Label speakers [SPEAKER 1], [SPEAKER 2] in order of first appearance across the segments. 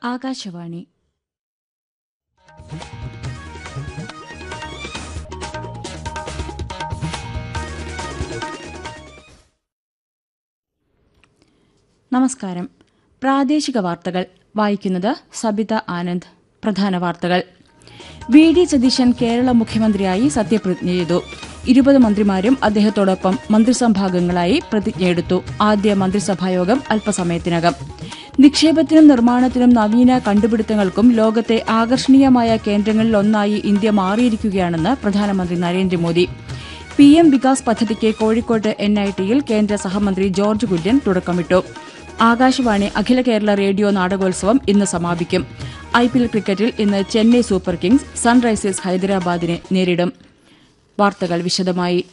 [SPEAKER 1] ആകാശവാണി നമസ്കാരം പ്രാദേശിക വാർത്തകൾ വായിക്കുന്നത് സബിത ആനന്ദ് പ്രധാന വാർത്തകൾ വി ഡി സതീശൻ കേരള മുഖ്യമന്ത്രിയായി സത്യപ്രതിജ്ഞ ചെയ്തു ഇരുപത് മന്ത്രിമാരും അദ്ദേഹത്തോടൊപ്പം മന്ത്രിസഭാംഗങ്ങളായി പ്രതിജ്ഞയെടുത്തു ആദ്യ മന്ത്രിസഭായോഗം അല്പസമയത്തിനകം നിക്ഷേപത്തിനും നിർമ്മാണത്തിനും നവീന കണ്ടുപിടുത്തങ്ങൾക്കും ലോകത്തെ ആകർഷണീയമായ കേന്ദ്രങ്ങളിലൊന്നായി ഇന്ത്യ മാറിയിരിക്കുകയാണെന്ന് പ്രധാനമന്ത്രി നരേന്ദ്രമോദി പി എം വികാസ് പദ്ധതിക്ക് കോഴിക്കോട്ട് എൻ ഐ ടിയിൽ കേന്ദ്ര സഹമന്ത്രി ജോർജ് കുര്യൻ തുടക്കമിട്ടു ആകാശവാണി അഖില കേരള റേഡിയോ നാടകോത്സവം ഇന്ന് സമാപിക്കും ഐ പി എൽ ക്രിക്കറ്റിൽ ഇന്ന് ചെന്നൈ സൂപ്പർ കിങ്സ് സൺറൈസേഴ്സ് ഹൈദരാബാദിനെ നേരിടും വാർത്തകൾ വിശദമായി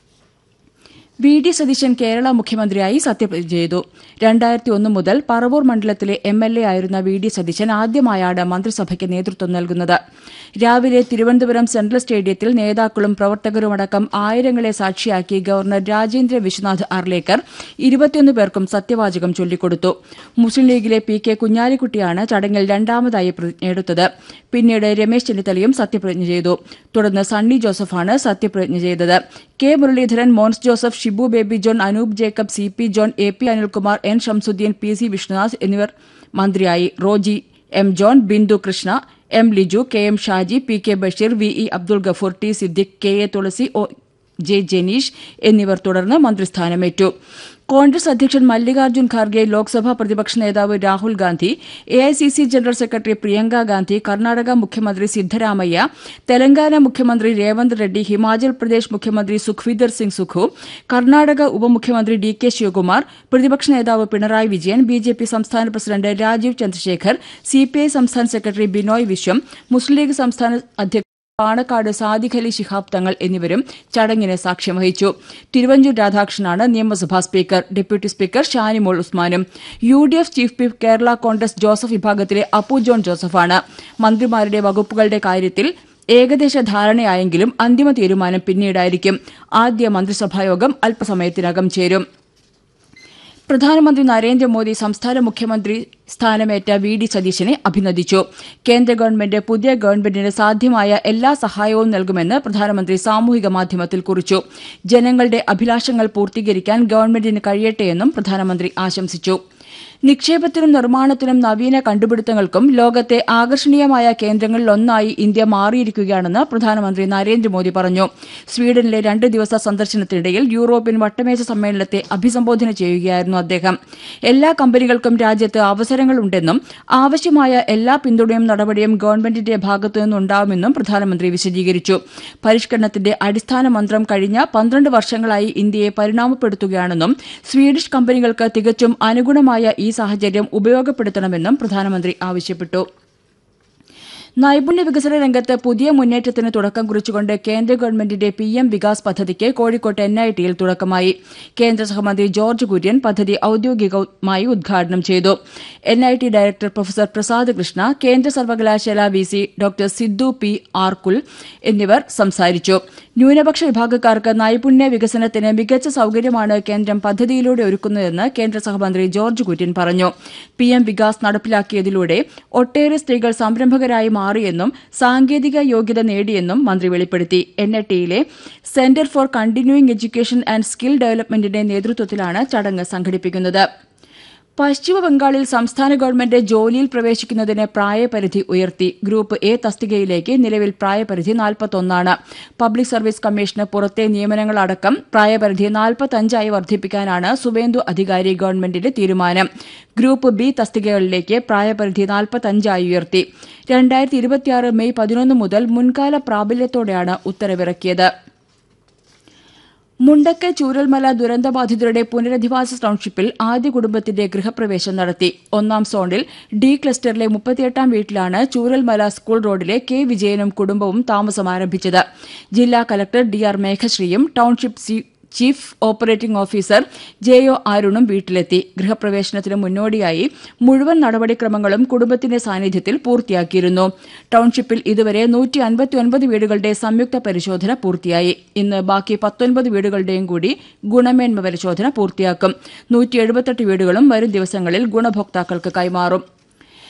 [SPEAKER 1] വി ഡി സതീശൻ കേരള മുഖ്യമന്ത്രിയായി സത്യപ്രതിജ്ഞ ചെയ്തു രണ്ടായിരത്തി ഒന്ന് മുതൽ പറവൂർ മണ്ഡലത്തിലെ എം എൽ എ ആയിരുന്ന വി ഡി സതീശൻ ആദ്യമായാണ് മന്ത്രിസഭയ്ക്ക് നേതൃത്വം നൽകുന്നത് രാവിലെ തിരുവനന്തപുരം സെൻട്രൽ സ്റ്റേഡിയത്തിൽ നേതാക്കളും പ്രവർത്തകരുമടക്കം ആയിരങ്ങളെ സാക്ഷിയാക്കി ഗവർണർ രാജേന്ദ്ര വിശ്വനാഥ് അർലേക്കർ ഇരുപത്തിയൊന്ന് പേർക്കും സത്യവാചകം ചൊല്ലിക്കൊടുത്തു മുസ്ലിം ലീഗിലെ പി കെ കുഞ്ഞാലിക്കുട്ടിയാണ് ചടങ്ങിൽ രണ്ടാമതായി പ്രതിജ്ഞയെടുത്തത് പിന്നീട് രമേശ് ചെന്നിത്തലയും സത്യപ്രതിജ്ഞ ചെയ്തു തുടർന്ന് സണ്ണി ജോസഫാണ് സത്യപ്രതിജ്ഞ ചെയ്തത് K Muraleedharan Mons Joseph Shibu Baby John Anoop Jacob C P John A P Anilkumar N Shamsuddin P C Vishnunath എന്നിവർ മന്ത്രിയായി Roji M John Bindu Krishna M Liju K M Shaji P K Basheer V E Abdul Gafoor T Siddique K A Thulasi O J Janeesh എന്നിവർ തുടർന്ന് മന്ത്രിസ്ഥാനമേറ്റു കോൺഗ്രസ് അധ്യക്ഷൻ മല്ലികാർജ്ജുൻ ഖാർഗെ ലോക്സഭാ പ്രതിപക്ഷ നേതാവ് Rahul Gandhi A I C C general secretary Priyanka Gandhi Karnataka മുഖ്യമന്ത്രി സിദ്ധരാമയ്യ തെലങ്കാന മുഖ്യമന്ത്രി രേവന്ത് റെഡ്ഡി ഹിമാചൽ പ്രദേശ് മുഖ്യമന്ത്രി സുഖ്വീന്ദർ സിംഗ് സുഖു കർണാടക ഉപമുഖ്യമന്ത്രി ഡി കെ ശിവകുമാർ പ്രതിപക്ഷ നേതാവ് Pinarayi Vijayan B J P സംസ്ഥാന president Rajeev Chandrasekhar C P I സംസ്ഥാന സെക്രട്ടറി ബിനോയ് വിശ്വം മുസ്ലിം ലീഗ് സംസ്ഥാന അധ്യക്ഷൻ പാണക്കാട് സാദിഖ് അലി ശിഹാബ് തങ്ങൾ എന്നിവരും ചടങ്ങിന് സാക്ഷ്യം വഹിച്ചു തിരുവഞ്ചൂർ രാധാകൃഷ്ണനാണ് നിയമസഭാ സ്പീക്കർ ഡെപ്യൂട്ടി സ്പീക്കർ ഷാനിമോൾ ഉസ്മാനും U D F chief whip Kerala Congress Joseph വിഭാഗത്തിലെ അപ്പു ജോൺ ജോസഫാണ് മന്ത്രിമാരുടെ വകുപ്പുകളുടെ കാര്യത്തിൽ ഏകദേശ ധാരണയായെങ്കിലും അന്തിമ തീരുമാനം പിന്നീടായിരിക്കും ആദ്യ മന്ത്രിസഭായോഗം അല്പസമയത്തിനകം ചേരും പ്രധാനമന്ത്രി നരേന്ദ്രമോദി സംസ്ഥാന മുഖ്യമന്ത്രി സ്ഥാനമേറ്റ വി ഡി സതീശനെ അഭിനന്ദിച്ചു കേന്ദ്ര ഗവൺമെന്റ് പുതിയ ഗവൺമെന്റിന് സാധ്യമായ എല്ലാ സഹായവും നൽകുമെന്ന് പ്രധാനമന്ത്രി സാമൂഹിക മാധ്യമത്തിൽ കുറിച്ചു ജനങ്ങളുടെ അഭിലാഷങ്ങൾ പൂർത്തീകരിക്കാൻ ഗവൺമെന്റിന് കഴിയട്ടെയെന്നും പ്രധാനമന്ത്രി ആശംസിച്ചു നിക്ഷേപത്തിനും നിർമ്മാണത്തിനും നവീന കണ്ടുപിടുത്തങ്ങൾക്കും ലോകത്തെ ആകർഷണീയമായ കേന്ദ്രങ്ങളിലൊന്നായി ഇന്ത്യ മാറിയിരിക്കുകയാണെന്ന് പ്രധാനമന്ത്രി നരേന്ദ്രമോദി പറഞ്ഞു സ്വീഡനിലെ രണ്ട് ദിവസ സന്ദർശനത്തിനിടയിൽ യൂറോപ്യൻ വട്ടമേശ സമ്മേളനത്തെ അഭിസംബോധന ചെയ്യുകയായിരുന്നു അദ്ദേഹം എല്ലാ കമ്പനികൾക്കും രാജ്യത്ത് അവസരങ്ങളുണ്ടെന്നും ആവശ്യമായ എല്ലാ പിന്തുണയും നടപടിയും ഗവൺമെന്റിന്റെ ഭാഗത്തുനിന്നുണ്ടാവുമെന്നും പ്രധാനമന്ത്രി വിശദീകരിച്ചു പരിഷ്കരണത്തിന്റെ അടിസ്ഥാന മന്ത്രം കഴിഞ്ഞ പന്ത്രണ്ട് വർഷങ്ങളായി ഇന്ത്യയെ പരിണാമപ്പെടുത്തുകയാണെന്നും സ്വീഡിഷ് കമ്പനികൾക്ക് തികച്ചും അനുഗുണമായ ഈ സാഹചര്യം ഉപയോഗപ്പെടുത്തണമെന്നും പ്രധാനമന്ത്രി ആവശ്യപ്പെട്ടു നൈപുണ്യ വികസന രംഗത്ത് പുതിയ മുന്നേറ്റത്തിന് തുടക്കം കുറിച്ചുകൊണ്ട് കേന്ദ്ര ഗവൺമെന്റിന്റെ പി എം വികാസ് പദ്ധതിക്ക് കോഴിക്കോട്ട് എൻ ഐ ടിയിൽ തുടക്കമായി കേന്ദ്ര സഹമന്ത്രി ജോർജ് കുര്യൻ പദ്ധതി ഔദ്യോഗികമായി ഉദ്ഘാടനം ചെയ്തു N I T director professor Prasad Krishna കേന്ദ്ര സർവകലാശാല V C doctor Siddu P ആർകുൽ എന്നിവർ സംസാരിച്ചു ന്യൂനപക്ഷ വിഭാഗക്കാർക്ക് നൈപുണ്യ വികസനത്തിന് മികച്ച സൌകര്യമാണ് കേന്ദ്രം പദ്ധതിയിലൂടെ ഒരുക്കുന്നതെന്ന് കേന്ദ്ര സഹമന്ത്രി ജോർജ് കുര്യൻ പറഞ്ഞു പി എം വികാസ് നടപ്പിലാക്കിയതിലൂടെ ഒട്ടേറെ സ്ത്രീകൾ സംരംഭകരായി മാറിയെന്നും സാങ്കേതിക യോഗ്യത നേടിയെന്നും മന്ത്രി വെളിപ്പെടുത്തി എൻ ഐ ടിയിലെ centre for continuing education and skill ഡെവലപ്മെന്റിന്റെ നേതൃത്വത്തിലാണ് ചടങ്ങ് സംഘടിപ്പിക്കുന്നത് പശ്ചിമ ബംഗാളിൽ സംസ്ഥാന ഗവൺമെന്റ് ജോലിയിൽ പ്രവേശിക്കുന്നതിന് പ്രായപരിധി ഉയർത്തി ഗ്രൂപ്പ് എ തസ്തികയിലേക്ക് നിലവിൽ പ്രായപരിധി നാൽപ്പത്തൊന്നാണ് പബ്ലിക് സർവീസ് കമ്മീഷന് പുറത്തെ നിയമനങ്ങളടക്കം പ്രായപരിധി നാൽപ്പത്തഞ്ചായി വർദ്ധിപ്പിക്കാനാണ് സുവേന്ദു അധികാരി ഗവൺമെന്റിന്റെ തീരുമാനം ഗ്രൂപ്പ് ബി തസ്തികകളിലേക്ക് പ്രായപരിധി നാൽപ്പത്തഞ്ചായി ഉയർത്തി രണ്ടായിരത്തി ഇരുപത്തിയാറ് മെയ് പതിനൊന്ന് മുതൽ മുൻകാല പ്രാബല്യത്തോടെയാണ് ഉത്തരവിറക്കിയത് മുണ്ടക്കൽ ചൂരൽമല ദുരന്തബാധിതരുടെ പുനരധിവാസ ടൌൺഷിപ്പിൽ ആദ്യ കുടുംബത്തിന്റെ ഗൃഹപ്രവേശം നടത്തി ഒന്നാം സോണിൽ ഡി ക്ലസ്റ്ററിലെ മുപ്പത്തിയെട്ടാം വീട്ടിലാണ് ചൂരൽമല സ്കൂൾ റോഡിലെ കെ വിജയനും കുടുംബവും താമസം ആരംഭിച്ചത് ജില്ലാ കലക്ടർ ഡി ആർ മേഘശ്രീയും township chief operating officer J O അരുണും വീട്ടിലെത്തി ഗൃഹപ്രവേശനത്തിന് മുന്നോടിയായി മുഴുവൻ നടപടിക്രമങ്ങളും കുടുംബത്തിന്റെ സാന്നിധ്യത്തിൽ പൂർത്തിയാക്കിയിരുന്നു ടൌൺഷിപ്പിൽ ഇതുവരെ നൂറ്റി അൻപത്തിയൊൻപത് വീടുകളുടെ സംയുക്ത പരിശോധന പൂർത്തിയായി ഇന്ന് ബാക്കി പത്തൊൻപത് വീടുകളുടെയും കൂടി ഗുണമേന്മ പരിശോധന പൂർത്തിയാക്കും നൂറ്റി എഴുപത്തെട്ട് വീടുകളും വരും ദിവസങ്ങളിൽ ഗുണഭോക്താക്കൾക്ക് കൈമാറും